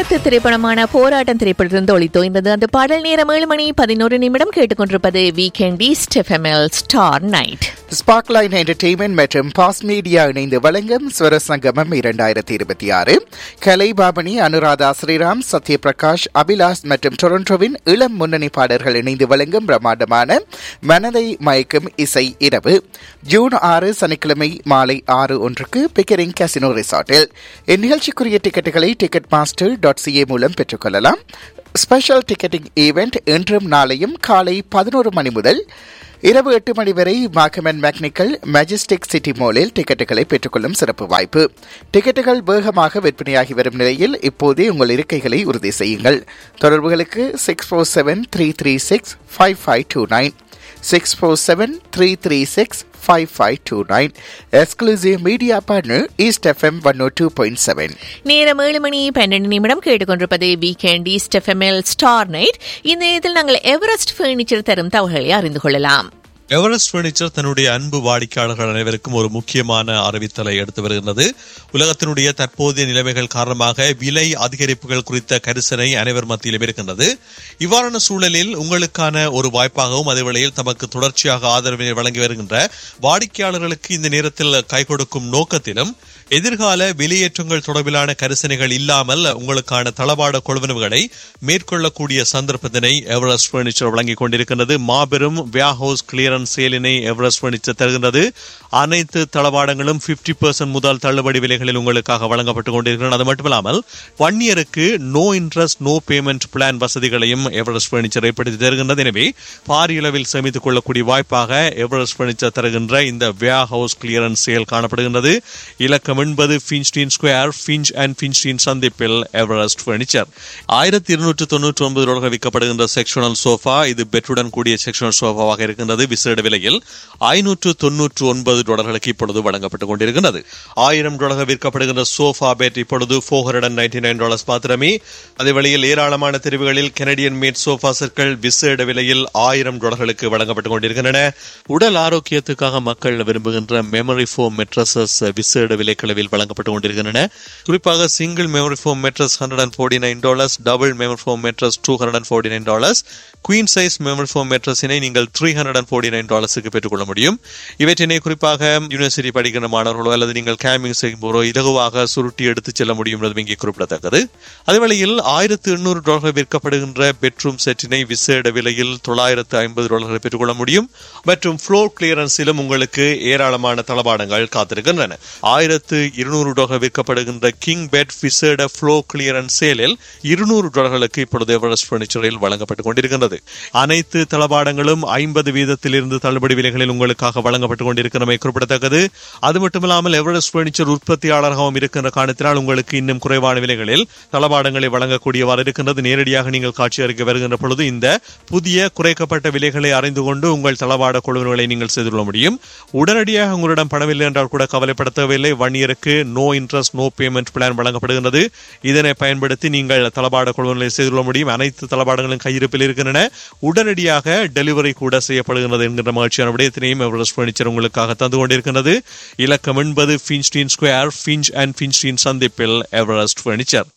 காலத்து திரைப்படமான போராட்டம் திரைப்படத்திலிருந்து ஒளித்தோய்ந்தது அந்த பாடல் நேரம் ஏழு மணி பதினோரு நிமிடம் கேட்டுக்கொண்டிருப்பது வீக்கெண்ட் ஈஸ்ட் எஃப்எம்எல் ஸ்டார் நைட் ஸ்பார்க்லைன் என்டர்டெயின்மெண்ட் மற்றும் பாஸ் மீடியா இணைந்து வழங்கும் ஸ்வரசங்கமம் இரண்டாயிரத்தி இருபத்தி ஆறு கலைபாபனி அனுராதா ஸ்ரீராம் சத்யபிரகாஷ் அபிலாஷ் மற்றும் டொரண்டோவின் இளம் முன்னணி பாடல்கள் இணைந்து வழங்கும் பிரம்மாண்டமான மனதை மயக்கும் இசை இரவு ஜூன் ஆறு சனிக்கிழமை மாலை ஆறு ஒன்றுக்கு பிக்கரிங் கசினோ ரிசார்ட்டில் இந்நிகழ்ச்சிக்குரிய டிக்கெட்டுகளை டிக்கெட் மாஸ்டர் டாட் சிஏ மூலம் பெற்றுக்கொள்ளலாம் ஸ்பெஷல் டிக்கெட்டிங் ஈவெண்ட் இன்றும் நாளையும் காலை பதினோரு மணி முதல் இரவு எட்டு மணி வரை மாக்கமன் மேக்னிக்கல் மெஜஸ்டிக் சிட்டி மாலில் டிக்கெட்டுகளை பெற்றுக்கொள்ளும் சிறப்பு வாய்ப்பு டிக்கெட்டுகள் வேகமாக விற்பனையாகி வரும் நிலையில் இப்போதே உங்கள் இருக்கைகளை உறுதி செய்யுங்கள் தொடர்புகளுக்கு six four seven three three six five five two nine six four seven three three six five five two nine exclusive media partner east FM one O two point seven நேரம் ஏழு மணி பன்னெண்டு நிமிடம் கேட்டுக்கொண்டிருப்பது வீக்கெண்ட் ஈஸ்ட் எஃப்எம்எல் star night இந்த நேரத்தில் நாங்கள் எவரெஸ்ட் ஃபர்னிச்சர் தரும் தகவல்களை அறிந்து கொள்ளலாம் எவரெஸ்ட் பர்னிச்சர் தன்னுடைய அன்பு வாடிக்கையாளர்கள் அனைவருக்கும் ஒரு முக்கியமான அறிவித்தலை எடுத்து வருகிறது உலகத்தினுடைய தற்போதைய நிலைமைகள் காரணமாக விலை அதிகரிப்புகள் குறித்த கரிசனை அனைவர் மத்தியிலும் இருக்கின்றது இவ்வாறான சூழலில் உங்களுக்கான ஒரு வாய்ப்பாகவும் அதே வேளையில் தமக்கு தொடர்ச்சியாக ஆதரவினை வழங்கி வருகின்ற வாடிக்கையாளர்களுக்கு இந்த நேரத்தில் கை கொடுக்கும் நோக்கத்திலும் எதிர்கால வெளியேற்றங்கள் தொடர்பிலான கரிசனைகள் இல்லாமல் உங்களுக்கான தளபாட கொள்வனவுகளை மேற்கொள்ளக்கூடிய சந்தர்ப்பத்தினை எவரெஸ்ட் பர்னிச்சர் வழங்கிக் கொண்டிருக்கின்றது மாபெரும் வியாஹவுஸ் கிளியரன்ஸ் சேலினை எவரெஸ்ட் பர்னிச்சர் தருகின்றது அனைத்து தளவாடங்களும் பிப்டி பெர்சன்ட் முதல் தள்ளுபடி விலைகளில் உங்களுக்காக வழங்கப்பட்டுக் கொண்டிருக்கிறது அது மட்டுமில்லாமல் ஒன் இயருக்கு no interest no payment plan வசதிகளையும் எவரெஸ்ட் பர்னிச்சர் ஏற்படுத்தி தருகின்றது எனவே பாரிய அளவில் சேமித்துக் கொள்ளக்கூடிய வாய்ப்பாக எவரெஸ்ட் பர்னிச்சர் தருகின்ற இந்த வியா ஹவுஸ் கிளியரன்ஸ் சேல் காணப்படுகின்றது இலக்கம் என்பது ஃபின்ஸ்டீன் ஸ்கொயர் ஃபின்ச் அண்ட் ஃபின்ஸ்டீன் சந்திப்பில் எவரெஸ்ட் பர்னிச்சர் ஆயிரத்தி இருநூற்று தொண்ணூற்றி ஒன்பது டாலர்கள் விற்கப்படுகின்ற செக்ஷனல் சோஃபா இது பெட்ருடன் கூடிய செக்ஷனல் சோஃபாவாக இருக்கின்றது விசேட விலையில் ஐநூற்று தொன்னூற்று ஒன்பது டாலர்களுக்கு இப்பொழுது வழங்கப்பட்டுக் கொண்டிருக்கின்றது ஆயிரம் டாலர்கள் விற்கப்படுகின்ற சோஃபா பெட் இப்பொழுது four hundred and ninety nine dollars மாத்திரமே அதே வேளையில் ஏராளமான தெரிவுகளில் கெனடியன் மேட் சோஃபா சர்க்கிள் விசேட விலையில் ஆயிரம் டாலர்களுக்கு வழங்கப்பட்டுக் கொண்டிருக்கின்றன உடல் ஆரோக்கியத்துக்காக மக்கள் விரும்புகின்ற மெமரி ஃபோம் மெட்ரஸஸ் விசேட விலைக்களவில் வழங்கப்பட்டுக் கொண்டிருக்கின்றன குறிப்பாக single memory foam mattress hundred and forty nine dollars double memory foam mattress two hundred and forty nine dollars queen size memory foam மெட்ரஸினை நீங்கள் three hundred and forty nine டாலர்ஸுக்கு பெற்றுக்கொள்ள முடியும் இவற்றினை குறிப்பாக யூனிவர்சிட்டி படிக்கின்ற மாணவர்களோ அல்லது நீங்கள் கேம்பிங் செய்யும் போதோ இலகுவாக சுருட்டி எடுத்துச் செல்ல முடியும் என்பது இங்கே குறிப்பிடத்தக்கது அதேவேளையில் ஆயிரத்து எண்ணூறு டாலர்கள் விற்கப்படுகின்ற பெட்ரூம் செட்டினை விசேட விலையில் தொள்ளாயிரத்து ஐம்பது டாலர்கள் பெற்றுக்கொள்ள முடியும் மற்றும் ஃப்ளோர் கிளியரன்ஸிலும் உங்களுக்கு ஏராளமான தளபாடங்கள் காத்திருக்கின்றன ஆயிரத்து இருநூறு டாலர்கள் விற்கப்படுகின்ற கிங் பெட் விசேட ஃப்ளோ கிளியரன்ஸ் சேலில் இருநூறு டாலர்களுக்கு இப்பொழுது எவரெஸ்ட் பர்னிச்சரில் வழங்கப்பட்டுக் கொண்டிருக்கின்றது அனைத்து தளபாடங்களும் ஐம்பது வீதத்தில் இருந்து தள்ளுபடி விலைகளில் உங்களுக்காக வழங்கப்பட்டுக் கொண்டிருக்கிறமை குறிப்பிடத்தக்கது அது மட்டுமில்லாமல் எவரெஸ்ட் பர்னிச்சர் உற்பத்தியாளராகவும் இருக்கின்ற காரணத்தினால் உங்களுக்கு இன்னும் குறைவான விலைகளில் தளபாடங்களை வழங்கக்கூடியவாறு இருக்கின்றது நேரடியாக நீங்கள் காட்சி அறிக்கை வருகின்ற பொழுது இந்த புதிய குறைக்கப்பட்ட விலைகளை அறிந்து கொண்டு உங்கள் தளபாட கொள்வனங்களை நீங்கள் செய்து கொள்ள முடியும் உடனடியாக உங்களிடம் பணமில்லை என்றால் கூட கவலைப்பட தேவையில்லை ஒன் இயருக்கு no interest no payment plan வழங்கப்படுகின்றது இதனை பயன்படுத்தி நீங்கள் தளபாட கொள்வனங்களை செய்து கொள்ள முடியும் அனைத்து தளபாடங்களும் கையிருப்பில் இருக்கின்றன உடனடியாக டெலிவரி கூட செய்யப்படுகிறது என்கின்ற மகிழ்ச்சியான விடயத்தினையும் எவரெஸ்ட் பர்னிச்சர் உங்களுக்காக தந்து கொண்டிருக்கிறது இலக்கம் என்பது ஃபின்ஸ்டீன் ஸ்கொயர் ஃபின்ச் அண்ட் ஃபின்ஸ்டீன் சந்திப்பில் எவரெஸ்ட் பர்னிச்சர்